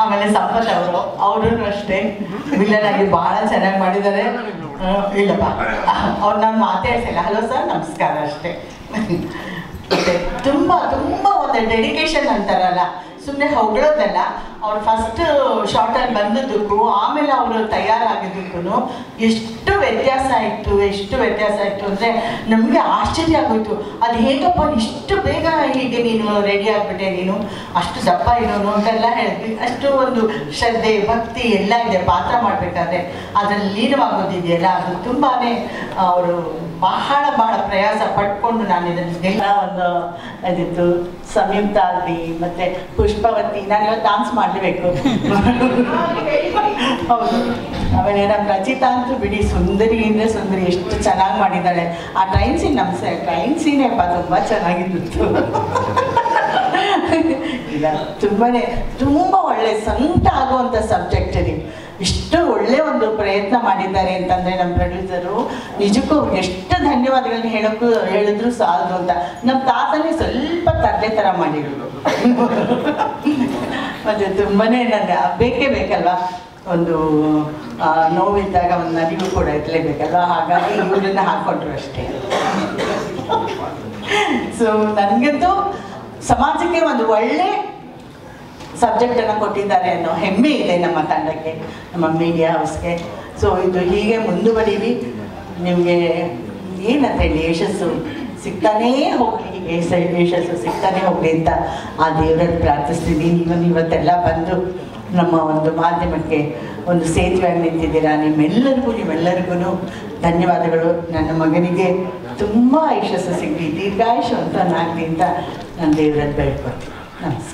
ಆಮೇಲೆ ಸಂಪತ್ ಅವರು ಅವರು ಅಷ್ಟೇ ವಿಲನ್ ಆಗಿ ಬಹಳ ಚೆನ್ನಾಗಿ ಮಾಡಿದ್ದಾರೆ ಆ, ಇಲ್ಲಪ್ಪ ಅವ್ರು ನಾನು ಮಾತಾಡ್ಸಿಲ್ಲ ಹಲೋ ಸರ್ ನಮಸ್ಕಾರ ಅಷ್ಟೇ ಮತ್ತೆ ತುಂಬ ತುಂಬ ಒಂದು ಡೆಡಿಕೇಶನ್ ಅಂತಾರಲ್ಲ ಸುಮ್ಮನೆ ಹೊಗಳೋದಲ್ಲ ಅವ್ರು ಫಸ್ಟ್ ಶಾರ್ಟಲ್ಲಿ ಬಂದದ್ದಕ್ಕೂ ಆಮೇಲೆ ಅವರು ತಯಾರಾಗಿದ್ದಕ್ಕೂ ಎಷ್ಟು ವ್ಯತ್ಯಾಸ ಇತ್ತು ಎಷ್ಟು ವ್ಯತ್ಯಾಸ ಇತ್ತು ಅಂದರೆ ನಮಗೆ ಆಶ್ಚರ್ಯ ಆಗೋಯ್ತು ಅದು ಹೇಗಪ್ಪ ಇಷ್ಟು ಬೇಗ ಹೀಗೆ ನೀನು ರೆಡಿ ಆಗಿಬಿಟ್ಟೆ ನೀನು ಅಷ್ಟು ದಪ್ಪ ಇರೋನು ಅಂತೆಲ್ಲ ಹೇಳಿದ್ವಿ ಅಷ್ಟು ಒಂದು ಶ್ರದ್ಧೆ ಭಕ್ತಿ ಎಲ್ಲ ಇದೆ ಪಾತ್ರ ಮಾಡಬೇಕಾದ್ರೆ ಅದರಲ್ಲಿ ಲೀನವಾಗೋದಿದೆಯಲ್ಲ ಅದು ತುಂಬಾ ಅವರು ಬಹಳ ಬಹಳ ಪ್ರಯಾಸ ಪಟ್ಕೊಂಡು ನಾನು ಇದನ್ನೆಲ್ಲ ಒಂದು ಇದಿತ್ತು ಸಂಯುಕ್ತ ಆಗಲಿ ಮತ್ತೆ ಪುಷ್ಪವತಿ ನಾನು ಇವತ್ತು ಡಾನ್ಸ್ ಮಾಡಲೇಬೇಕು ಹೌದು ಆಮೇಲೆ ನಮ್ಮ ರಚಿತಾ ಅಂತೂ ಬಿಡಿ ಸುಂದರಿ ಅಂದರೆ ಸುಂದರಿ ಎಷ್ಟು ಚೆನ್ನಾಗಿ ಮಾಡಿದ್ದಾಳೆ ಆ ಟ್ರೈನ್ ಸೀನ್ ನಮ್ಮ ಸ ಟ್ರೈನ್ ಸೀನೇಪ್ಪ ತುಂಬ ಚೆನ್ನಾಗಿತ್ತು ಇಲ್ಲ ತುಂಬಾನೇ ತುಂಬ ಒಳ್ಳೆ ಸಂತ ಆಗುವಂಥ ಸಬ್ಜೆಕ್ಟ್ ಇದು ಇಷ್ಟು ಒಳ್ಳೆ ಒಂದು ಪ್ರಯತ್ನ ಮಾಡಿದ್ದಾರೆ ಅಂತಂದ್ರೆ ನಮ್ಮ ಪ್ರೊಡ್ಯೂಸರು ನಿಜಕ್ಕೂ ಅವ್ರಿಗೆ ಎಷ್ಟು ಧನ್ಯವಾದಗಳನ್ನ ಹೇಳೋಕ್ಕೂ ಹೇಳಿದ್ರು ಸಾಲದು ಅಂತ ನಮ್ಮ ತಾತನೇ ಸ್ವಲ್ಪ ತರಲೆ ಥರ ಮಾಡಿರೋದು ಮತ್ತೆ ತುಂಬಾನೇ ನನಗೆ ಬೇಕೇ ಬೇಕಲ್ವಾ ಒಂದು ಆ, ನೋವಿದ್ದಾಗ ಒಂದು ನದಿಗೂ ಕೂಡ ಇರಲೇಬೇಕಲ್ವಾ ಹಾಗಾಗಿ ಇವ್ರನ್ನ ಹಾಕೊಂಡ್ರು ಅಷ್ಟೇ ಸೊ ನನಗಂತೂ ಸಮಾಜಕ್ಕೆ ಒಂದು ಒಳ್ಳೆ ಸಬ್ಜೆಕ್ಟ್ ಅನ್ನು ಕೊಟ್ಟಿದ್ದಾರೆ ಅನ್ನೋ ಹೆಮ್ಮೆ ಇದೆ ನಮ್ಮ ತಂಡಕ್ಕೆ ನಮ್ಮ ಮೀಡಿಯಾ ಹೌಸ್ಗೆ ಸೊ ಇದು ಹೀಗೆ ಮುಂದುವರಿವಿ ನಿಮಗೆ ಏನಂತ ಹೇಳಿ ಯಶಸ್ಸು ಸಿಗ್ತಾನೇ ಹೋಗ್ಲಿ ಹೀಗೆ ಸ- ಯಶಸ್ಸು ಸಿಗ್ತಾನೇ ಹೋಗ್ಲಿ ಅಂತ ಆ ದೇವರಲ್ಲಿ ಪ್ರಾರ್ಥಿಸ್ತೀನಿ ನೀವು ಇವತ್ತೆಲ್ಲ ಬಂದು ನಮ್ಮ ಒಂದು ಮಾಧ್ಯಮಕ್ಕೆ ಒಂದು ಸೇತುವೆಯಾಗಿ ನಿಂತಿದ್ದೀರಾ ನಿಮ್ಮೆಲ್ಲರಿಗೂ ನಿಮ್ಮೆಲ್ಲರಿಗೂ ಧನ್ಯವಾದಗಳು ನನ್ನ ಮಗನಿಗೆ ತುಂಬ ಯಶಸ್ಸು ಸಿಗಲಿ ದೀರ್ಘಾಯುಷವಂತನಾಗಲಿ ಅಂತ ನಾನು ದೇವರಲ್ಲಿ ಬೇಡ್ಕೊಳ್ತೀನಿ ನಮಸ್ಕಾರ